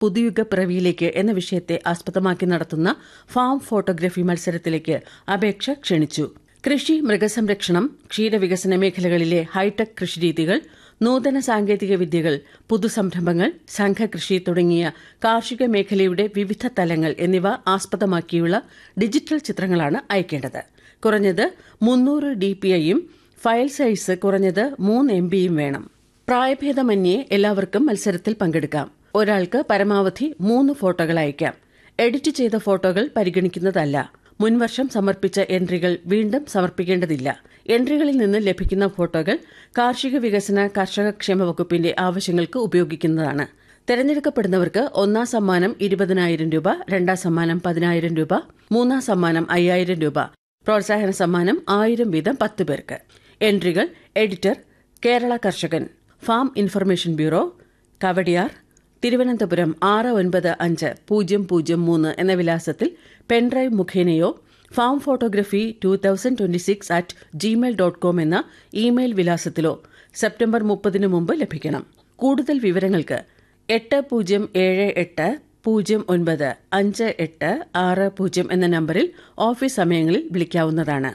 പുതുയുഗ പിറവിയിലേക്ക് എന്ന വിഷയത്തെ ആസ്പദമാക്കി നടത്തുന്ന ഫാം ഫോട്ടോഗ്രഫി മത്സരത്തിലേക്ക് അപേക്ഷ ക്ഷണിച്ചു കൃഷി മൃഗസംരക്ഷണം ക്ഷീരവികസന മേഖലകളിലെ ഹൈടെക് കൃഷിരീതികൾ നൂതന സാങ്കേതിക വിദ്യകൾ പുതുസംരംഭങ്ങൾ സംഘകൃഷി തുടങ്ങിയ കാർഷിക മേഖലയുടെ വിവിധ തലങ്ങൾ എന്നിവ ആസ്പദമാക്കിയുള്ള ഡിജിറ്റൽ ചിത്രങ്ങളാണ് അയക്കേണ്ടത് കുറഞ്ഞത് മുന്നൂറ് ഡിപിഐയും ഫയൽ സൈസ് കുറഞ്ഞത് മൂന്ന് എം ബിയും വേണം പ്രായഭേദമന്യേ എല്ലാവർക്കും മത്സരത്തിൽ പങ്കെടുക്കാം ഒരാൾക്ക് പരമാവധി മൂന്ന് ഫോട്ടോകൾ അയക്കാം എഡിറ്റ് ചെയ്ത ഫോട്ടോകൾ പരിഗണിക്കുന്നതല്ല മുൻവർഷം സമർപ്പിച്ച എൻട്രികൾ വീണ്ടും സമർപ്പിക്കേണ്ടതില്ല എൻട്രികളിൽ നിന്ന് ലഭിക്കുന്ന ഫോട്ടോകൾ കാർഷിക വികസന കർഷക ക്ഷേമ വകുപ്പിന്റെ ആവശ്യങ്ങൾക്ക് ഉപയോഗിക്കുന്നതാണ് തെരഞ്ഞെടുക്കപ്പെടുന്നവർക്ക് ഒന്നാം സമ്മാനം ഇരുപതിനായിരം രൂപ രണ്ടാം സമ്മാനം പതിനായിരം രൂപ മൂന്നാം സമ്മാനം അയ്യായിരം രൂപ പ്രോത്സാഹന സമ്മാനം ആയിരം വീതം പത്ത് പേർക്ക് എൻട്രികൾ editor Kerala Karshakan farm information bureau Kawdiar Thiruvananthapuram ആറ് ഒൻപത് അഞ്ച് പൂജ്യം പൂജ്യം മൂന്ന് എന്ന വിലാസത്തിൽ പെൻഡ്രൈവ് മുഖേനയോ farm photography two thousand twenty six at Gmail dot com എന്ന ഇമെയിൽ വിലാസത്തിലോ സെപ്റ്റംബർ മുപ്പതിനു മുമ്പ് ലഭിക്കണം കൂടുതൽ വിവരങ്ങൾക്ക് എട്ട് പൂജ്യം ഏഴ് എട്ട് പൂജ്യം ഒൻപത് അഞ്ച് എട്ട് ആറ് പൂജ്യം എന്ന നമ്പറിൽ ഓഫീസ് സമയങ്ങളിൽ വിളിക്കാവുന്നതാണ്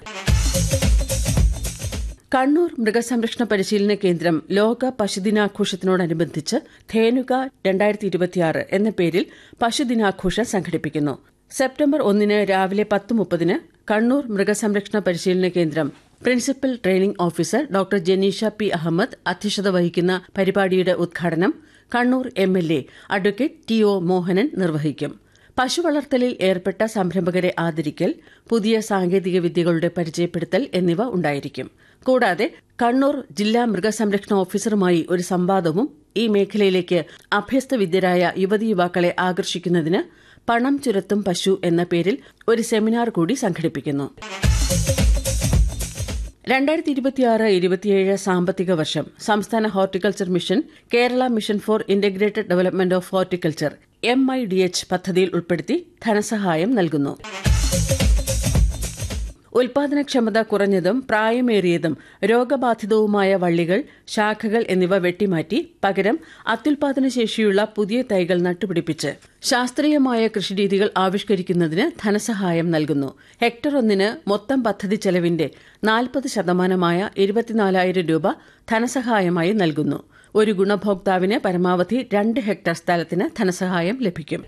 കണ്ണൂർ മൃഗസംരക്ഷണ പരിശീലന കേന്ദ്രം ലോക പശുദിനാഘോഷത്തിനോടനുബന്ധിച്ച് ധേനുക രണ്ടായിരത്തി ഇരുപത്തിയാറ് എന്ന പേരിൽ പശുദിനാഘോഷം സംഘടിപ്പിക്കുന്നു സെപ്റ്റംബർ ഒന്നിന് രാവിലെ പത്ത് മുപ്പതിന് കണ്ണൂർ മൃഗസംരക്ഷണ പരിശീലന കേന്ദ്രം principal training officer doctor Janeesha P Ahammed അധ്യക്ഷത വഹിക്കുന്ന പരിപാടിയുടെ ഉദ്ഘാടനം Kannur M L A advocate T O Mohanan നിർവഹിക്കും പശു വളർത്തലിൽ ഏർപ്പെട്ട സംരംഭകരെ ആദരിക്കൽ പുതിയ സാങ്കേതിക വിദ്യകളുടെ പരിചയപ്പെടുത്തൽ എന്നിവ ഉണ്ടായിരിക്കും കൂടാതെ കണ്ണൂർ ജില്ലാ മൃഗസംരക്ഷണ ഓഫീസറുമായി ഒരു സംവാദവും ഈ മേഖലയിലേക്ക് അഭ്യസ്ത വിദ്യരായ യുവതി യുവാക്കളെ ആകർഷിക്കുന്നതിന് പണം ചുരത്തും പശു എന്ന പേരിൽ ഒരു സെമിനാർ കൂടി സംഘടിപ്പിക്കുന്നു രണ്ടായിരത്തി ഇരുപത്തിയാറ് ഇരുപത്തിയേഴ് സാമ്പത്തിക വർഷം സംസ്ഥാന horticulture mission Kerala mission for integrated development of horticulture M I D H പദ്ധതിയിൽ ഉൾപ്പെടുത്തി ധനസഹായം നൽകുന്നു ഉൽപാദനക്ഷമത കുറഞ്ഞതും പ്രായമേറിയതും രോഗബാധിതവുമായ വള്ളികൾ ശാഖകൾ എന്നിവ വെട്ടിമാറ്റി പകരം അത്യുൽപാദന ശേഷിയുള്ള പുതിയ തൈകൾ നട്ടുപിടിപ്പിച്ച് ശാസ്ത്രീയമായ കൃഷിരീതികൾ ആവിഷ്കരിക്കുന്നതിന് ധനസഹായം നൽകുന്നു ഹെക്ടർ ഒന്നിന് മൊത്തം പദ്ധതി ചെലവിന്റെ നാൽപ്പത് ശതമാനമായ ഇരുപത്തിനാലായിരം രൂപ ധനസഹായമായി നൽകുന്നു ഒരു ഗുണഭോക്താവിന് പരമാവധി രണ്ട് ഹെക്ടർ സ്ഥലത്തിന് ധനസഹായം ലഭിക്കും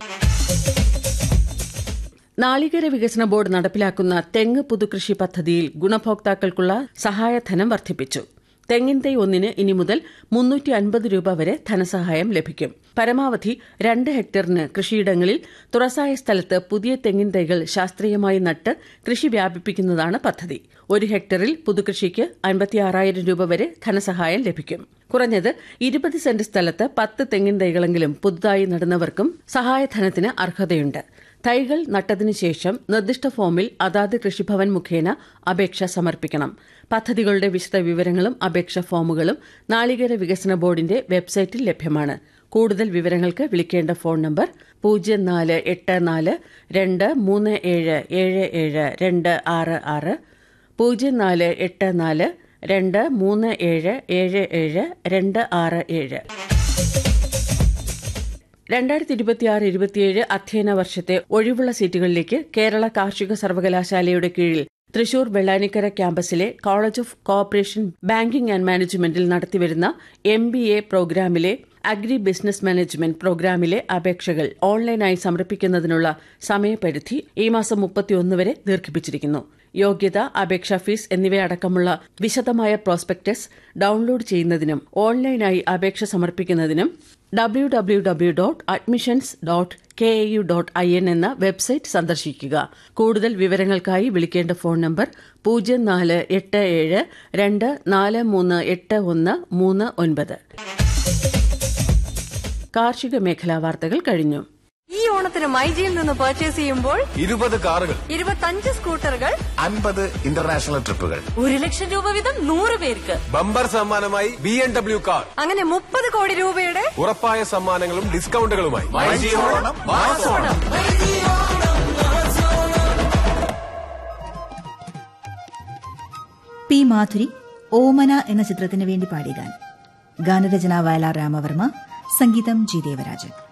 നാളികേര വികസന ബോർഡ് നടപ്പിലാക്കുന്ന തെങ്ങ് പുതുകൃഷി പദ്ധതിയിൽ ഗുണഭോക്താക്കൾക്കുള്ള സഹായധനം വർദ്ധിപ്പിച്ചു തെങ്ങിൻ തൈ ഒന്നിന് ഇനി മുതൽ മുന്നൂറ്റി അൻപത് രൂപ വരെ ധനസഹായം ലഭിക്കും പരമാവധി രണ്ട് ഹെക്ടറിന് കൃഷിയിടങ്ങളിൽ തുറസായ സ്ഥലത്ത് പുതിയ തെങ്ങിൻ തൈകൾ ശാസ്ത്രീയമായി നട്ട് കൃഷി വ്യാപിപ്പിക്കുന്നതാണ് പദ്ധതി ഒരു ഹെക്ടറിൽ പുതുകൃഷിക്ക് അൻപത്തിയാറായിരം രൂപ വരെ ധനസഹായം ലഭിക്കും കുറഞ്ഞത് ഇരുപത് സെന്റ് സ്ഥലത്ത് പത്ത് തെങ്ങിൻ തൈകളെങ്കിലും പുതുതായി നടുന്നവർക്കും സഹായധനത്തിന് അർഹതയുണ്ട് തൈകൾ നട്ടതിനു ശേഷം നിർദ്ദിഷ്ട ഫോമിൽ അതാത് കൃഷിഭവൻ മുഖേന അപേക്ഷ സമർപ്പിക്കണം പദ്ധതികളുടെ വിശദ വിവരങ്ങളും അപേക്ഷ ഫോമുകളും നാളികേര വികസന ബോർഡിന്റെ വെബ്സൈറ്റിൽ ലഭ്യമാണ് കൂടുതൽ വിവരങ്ങൾക്ക് വിളിക്കേണ്ട ഫോൺ നമ്പർ പൂജ്യം നാല് എട്ട് നാല് രണ്ട് മൂന്ന് ഏഴ് ഏഴ് ഏഴ് രണ്ട് ആറ് ആറ് പൂജ്യം നാല് എട്ട് നാല് രണ്ട് മൂന്ന് ഏഴ് ഏഴ് ഏഴ് രണ്ട് ആറ് ഏഴ് രണ്ടായിരത്തി ഇരുപത്തിയാറ് ഇരുപത്തിയേഴ് അധ്യയന വർഷത്തെ ഒഴിവുള്ള സീറ്റുകളിലേക്ക് കേരള കാർഷിക സർവകലാശാലയുടെ കീഴിൽ തൃശൂർ വെള്ളാനിക്കര ക്യാമ്പസിലെ college of cooperation banking and മാനേജ്മെന്റിൽ നടത്തിവരുന്ന എം ബി എ പ്രോഗ്രാമിലെ അഗ്രി ബിസിനസ് മാനേജ്മെന്റ് പ്രോഗ്രാമിലെ അപേക്ഷകൾ ഓൺലൈനായി സമർപ്പിക്കുന്നതിനുള്ള സമയപരിധി ഈ മാസം മുപ്പത്തിയൊന്ന് വരെ ദീർഘിപ്പിച്ചിരിക്കുന്നു യോഗ്യത അപേക്ഷാ ഫീസ് എന്നിവയടക്കമുള്ള വിശദമായ പ്രോസ്പെക്ടസ് ഡൌൺലോഡ് ചെയ്യുന്നതിനും ഓൺലൈനായി അപേക്ഷ സമർപ്പിക്കുന്നതിനും W W W dot admissions dot K A U dot I N എന്ന വെബ്സൈറ്റ് സന്ദർശിക്കുക കൂടുതൽ വിവരങ്ങൾക്കായി വിളിക്കേണ്ട ഫോൺ നമ്പർ പൂജ്യം നാല് എട്ട് ഏഴ് രണ്ട് നാല് മൂന്ന് എട്ട് ഒന്ന് മൂന്ന് ഒൻപത് കാർഷിക മേഖലാ വാർത്തകൾ കഴിഞ്ഞു ഈ ഓണത്തിന് മൈജിയിൽ നിന്ന് പർച്ചേസ് ചെയ്യുമ്പോൾ ഇരുപത് കാറുകൾ ഇരുപത്തഞ്ച് സ്കൂട്ടറുകൾ അൻപത് ഇന്റർനാഷണൽ ട്രിപ്പുകൾ ഒരു ലക്ഷം രൂപ വീതം നൂറ് പേർക്ക് ബമ്പർ സമ്മാനമായി ബി എം ഡബ്ല്യു കാർ അങ്ങനെ മുപ്പത് കോടി രൂപയുടെ ഉറപ്പായ സമ്മാനങ്ങളും ഡിസ്കൗണ്ടുകളുമായി പി മാധുരി ഓമന എന്ന ചിത്രത്തിന് വേണ്ടി പാടിയ ഗാനം ഗാനരചന വയലാർ രാമവർമ്മ സംഗീതം ജി ദേവരാജൻ